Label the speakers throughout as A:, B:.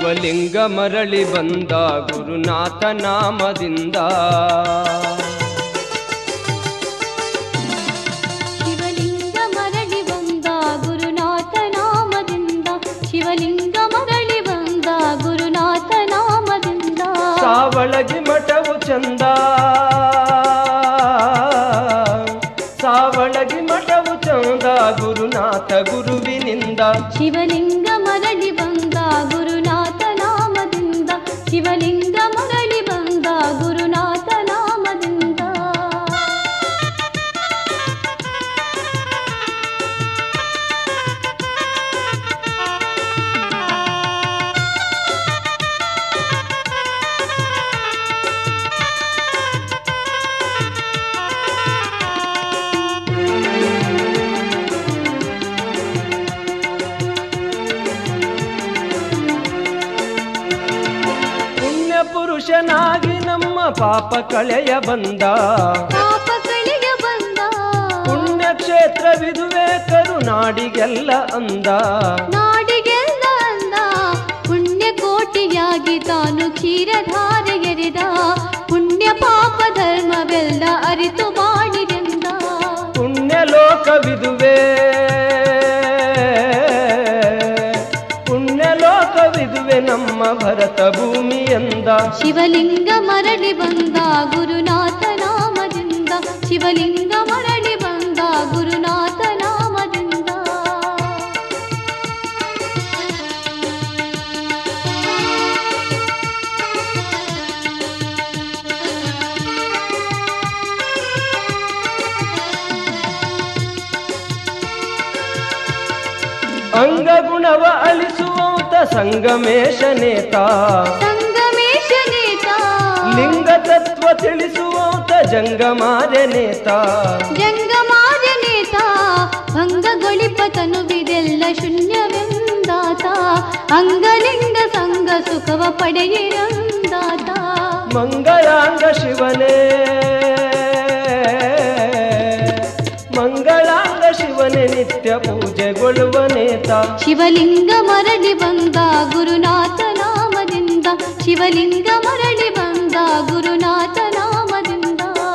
A: ಶಿವಲಿಂಗ ಮರಳಿ ಬಂದ ಗುರುನಾಥ ನಾಮದಿಂದ
B: ಶಿವಲಿಂಗ ಮರಳಿ ಬಂದ ಗುರುನಾಥ ನಾಮದಿಂದ ಶಿವಲಿಂಗ ಮರಳಿ ಬಂದ ಗುರುನಾಥ ನಾಮದಿಂದ
A: ಸಾವಳಗಿ ಮಠವು ಚಂದ ಸಾವಳಗಿ ಮಠವು ಚಂದ ಗುರುನಾಥ ಗುರುವಿನಿಂದ
B: ಶಿವಲಿಂಗ ಮರಳಿ ಬಂದ ಗುರುನಾಥ ನಾಮದಿಂದ ಶಿವಲಿಂಗ ಮರಳಿ ಬಂದ ಗುರುನಾಥ ನಾಮದಿಂದ
A: ಪುಣ್ಯ ಪುರುಷನಾಗಿ ನಮ್ಮ ಪಾಪ ಕಳೆಯ ಬಂದ
B: ಪಾಪ ಕಳೆಯ ಬಂದ
A: ಪುಣ್ಯ ಕ್ಷೇತ್ರವಿದುವೆ ಕರುನಾಡಿಗೆಲ್ಲ ಅಂದ
B: ನಾಡಿಗೆಲ್ಲ ಅಂದ ಪುಣ್ಯ ಕೋಟಿಯಾಗಿ ತಾನು ಕ್ಷೀರಧಾರೆ ಎರೆದ ಪುಣ್ಯ ಪಾಪ ಧರ್ಮವೆಲ್ಲ ಅರಿತು ಮಾಡಿದೆಂದ
A: ಪುಣ್ಯ ಲೋಕವಿದುವೆ ಪುಣ್ಯ ಲೋಕವಿದುವೆ ನಮ್ಮ ಭರತ ಭೂಮಿಯಂದ
B: ಶಿವಲಿಂಗ ಮರಳಿ ಬಂದ ಗುರುನಾಥ ನಾಮದಿಂದ ಶಿವಲಿಂಗ ಮರಳಿ ಬಂದ ಗುರುನಾಥ ನಾಮದಿಂದ
A: ಅಂಗಗುಣವ ಅಳಿಸುವಂತ ಸಂಗಮೇಶ ನೇತ
B: ಸಂಗಮೇಶ ನೇತ
A: ಲಿಂಗ ತತ್ವ ತಿಳಿಸುವಂತ ಜಂಗಮಾರ್ಯ ನೇತ
B: ಜಂಗಮಾರ್ಯ ನೇತ ಭಂಗಗೊಳಿಪ ತನುವಿದೆಲ್ಲ ಶೂನ್ಯವೆಂದಾತ ಅಂಗಲಿಂಗ ಸಂಗ ಸುಖವ ಪಡೆಯಿರಂದಾತ
A: ಮಂಗಳಾಂಗ ಶಿವನೇ ಮಂಗಳಾಂಗ ಶಿವನೇ ನಿತ್ಯ ಪೂಜೆಗೊಳ್ಳುವ ನೇತ
B: ಶಿವಲಿಂಗ ಮರಳಿ ಬಂದ ಗುರುನಾಥ ನಾಮದಿಂದ ಶಿವಲಿಂಗ ಮರಳಿ ಬಂದ ಗುರುನಾಥ ನಾಮದಿಂದ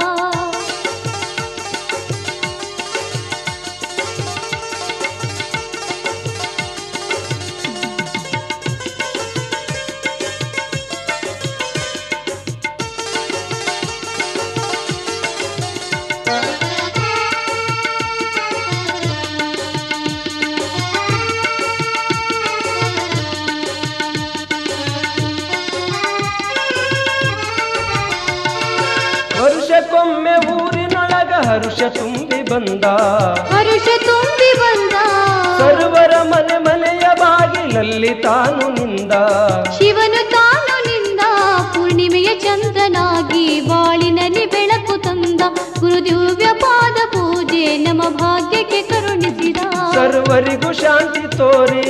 A: ವರ್ಷಕ್ಕೊಮ್ಮೆ ಊರಿನೊಳಗ ಹರುಷ ತುಂಬಿ ಬಂದ
B: ಹರುಷ ತುಂಬಿ ಬಂದ
A: ಸರ್ವರ ಮನೆ ಮನೆಯ ಬಾಗಿಲಲ್ಲಿ ತಾನು ನಿಂದ
B: ಶಿವನು ತಾನು ನಿಂದ ಪೂರ್ಣಿಮೆಯ ಚಂದ್ರನಾಗಿ ಬಾಳಿನಲ್ಲಿ ಬೆಳಕು ತಂದ ಗುರುದಿವ್ಯ ಪಾದ ಪೂಜೆ ನಮ್ಮ ಭಾಗ್ಯಕ್ಕೆ ಕರುಣಿಸಿದ
A: ಸರ್ವರಿಗೂ ಶಾಂತಿ ತೋರಿ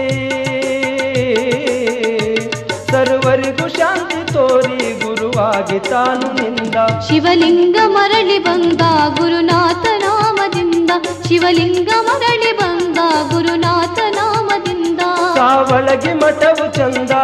A: ಸರ್ವರಿಗೂ ಶಾಂತಿ ತೋರಿ ಗುರುವಾಗಿ ತಾನು ನಿಂದ
B: ಶಿವಲಿಂಗ ಮರಳಿ ಬಂದ ಗುರುನಾಥ ನಾಮದಿಂದ ಶಿವಲಿಂಗ ಮರಳಿ ಬಂದ ಗುರುನಾಥ ನಾಮದಿಂದ
A: ಸಾವಳಗಿ ಮಠವು ಚಂದ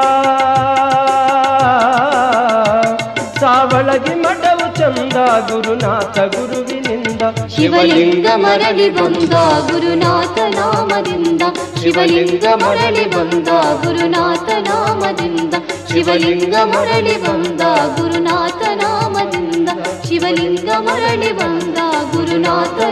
A: ಸಾವಳಗಿ ಮಠವು ಚಂದ ಗುರುನಾಥ ಗುರುವಿನಿಂದ
B: ಶಿವಲಿಂಗ ಮರಳಿ ಬಂದ ಗುರುನಾಥ ನಾಮದಿಂದ ಶಿವಲಿಂಗ ಮರಳಿ ಬಂದ ಗುರುನಾಥ ನಾಮದಿಂದ ಶಿವಲಿಂಗ ಮರಳಿ ಬಂದ ಗುರುನಾಥ ನಾಮದಿಂದ ಶಿವಲಿಂಗ ಮರಳಿ ಬಂದ ಗುರುನಾಥ